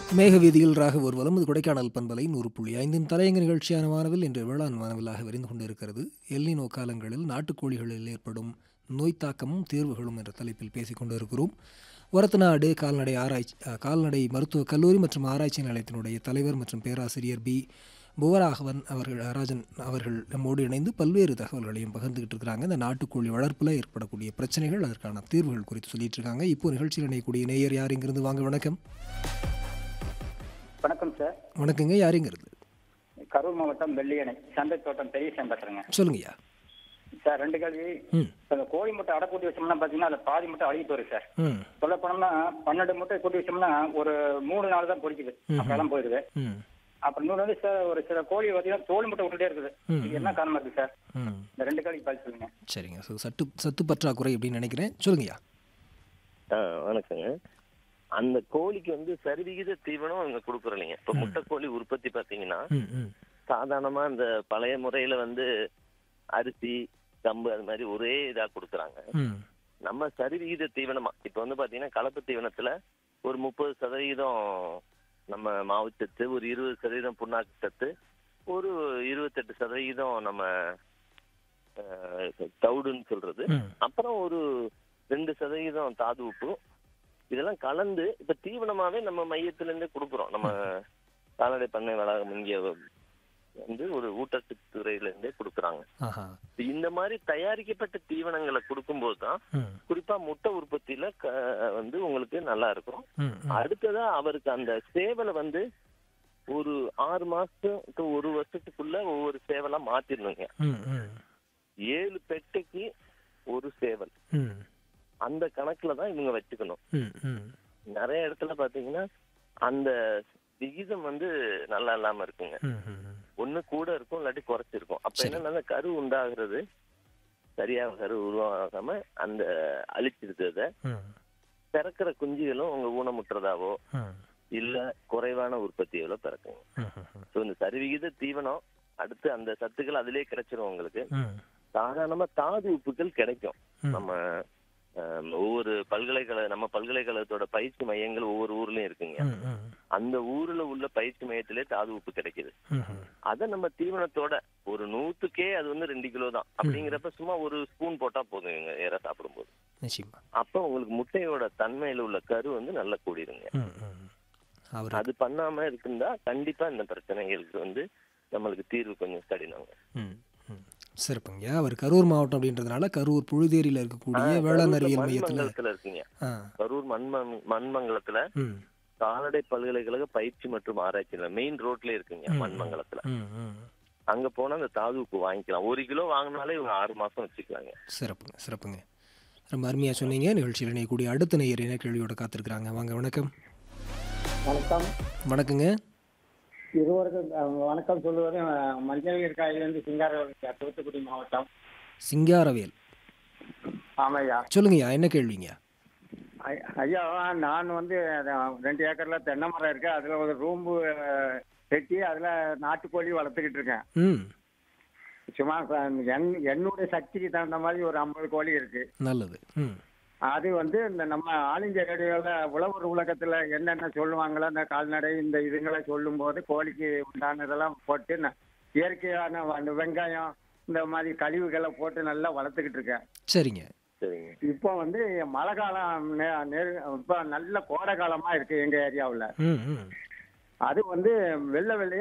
மேக வீதியில் ராக ஊர்வலம் இது கொடைக்கானல் பண்பலை நூறு புள்ளி ஐந்தின் தலையங்க நிகழ்ச்சியான வானவில் இன்று வேளாண் வானவிலாக விரிந்து கொண்டிருக்கிறது எல்லினோ காலங்களில் நாட்டுக்கோழிகளில் ஏற்படும் நோய் தாக்கமும் தீர்வுகளும் என்ற தலைப்பில் பேசிக் கொண்டிருக்கிறோம் ஒரத்தநாடு கால்நடை ஆராய்ச்சி அஹ், கால்நடை மருத்துவக் கல்லூரி மற்றும் ஆராய்ச்சி நிலையத்தினுடைய தலைவர் மற்றும் பேராசிரியர் பி புவராகவன் அவர்கள் ராஜன் அவர்கள் நம்மோடு இணைந்து பல்வேறு தகவல்களையும் பகிர்ந்துகிட்டு இருக்கிறாங்க இந்த நாட்டுக்கோழி வளர்ப்பில் ஏற்படக்கூடிய பிரச்சனைகள் அதற்கான தீர்வுகள் குறித்து சொல்லிட்டு இருக்காங்க இப்போ நிகழ்ச்சியில் இணையக்கூடிய நேயர் யார் இங்கிருந்து வாங்க வணக்கம் வணக்கம் சார் வணக்கங்க யாருங்கிறது கரூர் மாவட்டம் வெள்ளியணை சந்தை தோட்டம் பெரிய பேசுறேங்க சொல்லுங்கய்யா சார் ரெண்டு கேள்வி ம் இப்ப இந்த கோழி முட்டை அடை கூட்டி வச்சோம்னா பாத்தீங்கன்னா அதுல பாதி முட்டை அழுகி போயிருக்கு சார் ம் சொல்ல போனோம்னா பன்னெண்டு முட்டை கூட்டி வச்சோம்னா ஒரு மூணு நாள் தான் பொரிக்குது அப்பெல்லாம் போயிருது ம் அப்புறம் இன்னொரு வந்து சார் ஒரு சில கோழி பாத்தீங்கன்னா தோல் முட்டை விட்டுட்டே இருக்குது ம். இது என்ன காரணமா இருக்கு சார் ம் இந்த ரெண்டு கேள்வி பதில் சொல்லுங்க சரிங்க ஸோ சத்து சத்து பற்றாக்குறை அப்படின்னு நினைக்கிறேன் சொல்லுங்கய்யா ஆ வணக்கங்க அந்த கோழிக்கு வந்து சரிவிகித தீவனம் அங்க கொடுக்குறோம் இல்லைங்க இப்ப முட்டை கோழி உற்பத்தி பாத்தீங்கன்னா ம் ம் சாதாரணமா இந்த பழைய முறையில வந்து அரிசி கம்பு அது மாதிரி ஒரே இதா கொடுக்குறாங்க ம் நம்ம சரிவிகித தீவனமா இப்ப வந்து பாத்தீங்கன்னா கலப்பு தீவனத்துல ஒரு முப்பது சதவீதம் நம்ம மாவுச்சத்து ஒரு இருபது சதவீதம் புண்ணாக்கு சத்து ஒரு இருபத்தெட்டு சதவீதம் நம்ம அஹ், தவிடுன்னு சொல்றது ம் அப்புறம் ஒரு ரெண்டு சதவீதம் தாது உப்பு இதெல்லாம் கலந்து இப்ப தீவனமாவே நம்ம மையத்துல இருந்தே கொடுக்குறோம் நம்ம கால்நடை பண்ணை வளாகம் இங்க வந்து ஒரு ஊட்டச்சத்துறையில இருந்தே கொடுக்குறாங்க ஆஹா இப்ப இந்த மாதிரி தயாரிக்கப்பட்ட தீவனங்களை கொடுக்கும்போது தான் ம் குறிப்பா முட்டை உற்பத்தியில க- வந்து உங்களுக்கு நல்லா இருக்கும் ம் ம் அடுத்ததா அவருக்கு அந்த சேவலை வந்து ஒரு ஆறு மாசத்துக்கு ஒரு வருஷத்துக்குள்ள ஒவ்வொரு சேவலா மாத்திடணுங்க ம் ம் ஏழு பெட்டைக்கு ஒரு சேவல் ம் அந்த கணக்குல தான் இவங்க வச்சுக்கணும் ம் ம் நிறைய இடத்துல பாத்தீங்கன்னா அந்த விகிதம் வந்து நல்லா இல்லாம இருக்குங்க ம் ம் ஒண்ணு கூட இருக்கும் இல்லாட்டி குறைச்சிருக்கும் அப்ப என்னன்னா அந்த கரு உண்டாகிறது சரியாக கரு உருவாகாம அந்த அழிச்சிருது அதை ம் பிறக்கிற குஞ்சுகளும் உங்க ஊனமுற்றதாவோ ம் இல்ல குறைவான உற்பத்திகளோ பிறக்குங்க ம் ம் ஸோ இந்த சரிவிகித தீவனம் அடுத்து அந்த சத்துக்கள் அதிலே கிடைச்சிரும் உங்களுக்கு ம் சாதாரணமா தாது உப்புகள் கிடைக்கும் ம். நம்ம அஹ், ஒவ்வொரு பல்கலைக்கழக நம்ம பல்கலைக்கழகத்தோட பயிற்சி மையங்கள் ஒவ்வொரு ஊர்லயும் இருக்குங்க ம் ம் அந்த ஊர்ல உள்ள பயிற்சி மையத்திலே தாது உப்பு கிடைக்குது ம் ம் அத நம்ம தீவனத்தோட ஒரு நூத்துக்கே அது வந்து ரெண்டு கிலோ தான் அப்படிங்கிறப்ப சும்மா ஒரு ஸ்பூன் போட்டா போதும் இவங்க ஏற சாப்பிடும்போது நிச்சயமா அப்ப உங்களுக்கு முட்டையோட தன்மையில உள்ள கரு வந்து நல்லா கூடிருங்க ம் ம் அவர் அது பண்ணாம இருந்தா கண்டிப்பா இந்த பிரச்சனைகளுக்கு வந்து நம்மளுக்கு தீர்வு கொஞ்சம் கடினங்க ம் ம் சிறப்புங்க அவர் கரூர் மாவட்டம் அப்படின்றதுனால கரூர் புழுதேரியில் இருக்கக்கூடிய ஆ, வேளாண் கரூர்ல அறிவியல் மையத்தில் மண்மங்கலத்துல இருக்குங்க ஆ கரூர் மண்மங் மண்மங்கலத்துல ம் கால்நடை பல்கலைக்கழக பயிற்சி மற்றும் ஆராய்ச்சி மெயின் ரோட்ல இருக்குங்க ம். மண்மங்கலத்துல ம் ம் அங்க போனா அந்த தாதுவுக்கு வாங்கிக்கலாம் ஒரு கிலோ வாங்கினாலே இவங்க ஆறு மாசம் வச்சுக்கலாங்க சிறப்புங்க சிறப்புங்க ரொம்ப அருமையாக சொன்னீங்க நிகழ்ச்சியில் இணையக்கூடிய அடுத்த நேயர் என்ன கேள்வியோட காத்திருக்கிறாங்க வாங்க வணக்கம் வணக்கம் வணக்கங்க இருவருக்கும் அஹ், வணக்கம் சொல்லுவது அஹ், மஞ்சள் காயிலிருந்து சிங்காரவேல் சார், தூத்துக்குடி மாவட்டம் சிங்காரவேல் ஆமையா சொல்லுங்கய்யா என்ன கேள்விங்க ஐ- ஐயா நான் வந்து அஹ், ரெண்டு ஏக்கர்ல தென்னை மரம் இருக்கு அதுல ஒரு ரூம்பு அஹ், கட்டி அதுல நாட்டுக்கோழி வளர்த்துக்கிட்டு இருக்கேன் ம் சும்மா அஹ், என்- என்னுடைய சக்திக்கு தகுந்த மாதிரி ஒரு ஐம்பது கோழி இருக்கு நல்லது ம் அது வந்து இந்த நம்ம ஆல் இந்தியா ரேடியோல உழவர் உலகத்துல என்னென்ன சொல்லுவாங்களோ இந்த கால்நடை இந்த இதுங்களை சொல்லும் போது கோழிக்கு உண்டானதெல்லாம் போட்டு நான் இயற்கையான அந்த வெங்காயம் இந்த மாதிரி கழிவுகளை போட்டு நல்லா வளர்த்துக்கிட்டு இருக்கேன் சரிங்க சரிங்க இப்போ வந்து மழை காலம் நெ- நெரு இப்போ நல்ல கோடை காலமா இருக்கு எங்க ஏரியாவுல ம் ம் அது வந்து வெள்ளை வெள்ளையா